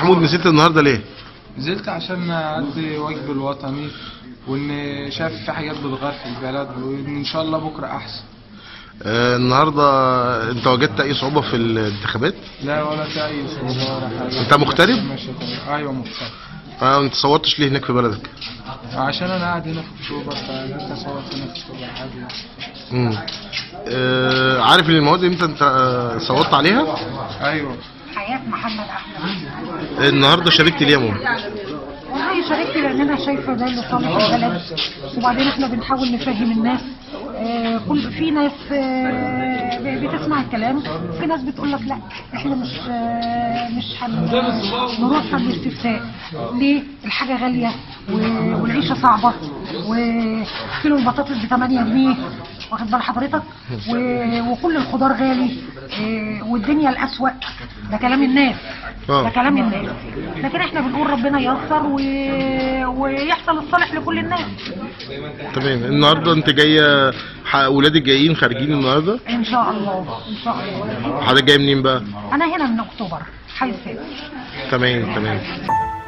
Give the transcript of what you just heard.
محمود نسيت النهارده ليه نزلت عشان أدي واجب الوطني وإن شايف في حاجات بتغير في البلد وإن إن شاء الله بكرة أحسن آه النهارده انت وجدت اي صعوبه في الانتخابات لا ولا في أي صعوبة ولا حاجة أنت مغترب؟ ماشي تمام. أيوه مغترب آه انت صوتش ليه هناك في بلدك عشان أنا قاعد هنا في أكتوبر فأنت صوت هنا في أكتوبر عادي مم. آه عارف ان المواد امتى انت آه، صوتت عليها أيوه حياة محمد أحمد النهارده شاركت ليه يا ماما والله شاركت لأن أنا شايفة ده اللي صالح البلد وبعدين احنا بنحاول نفهم الناس آه، كل في ناس آه، ب- بتسمع الكلام في ناس بتقول لك لا احنا مش آه، مش هن- نروح على الاستفتاء ليه الحاجة غالية و- والعيشة صعبة وكيلو البطاطس ب 8 جنيه واخد بال حضرتك و- وكل الخضار غالي آه، والدنيا الأسوأ ده كلام الناس آه. ده كلام الناس لكن احنا بنقول ربنا ييسر و... ويحصل الصالح لكل الناس تمام النهارده انت جايه ح- ولادك جايين خارجين النهارده ان شاء الله ان شاء الله حضرتك جاي منين بقى انا هنا من اكتوبر حي السادس تمام تمام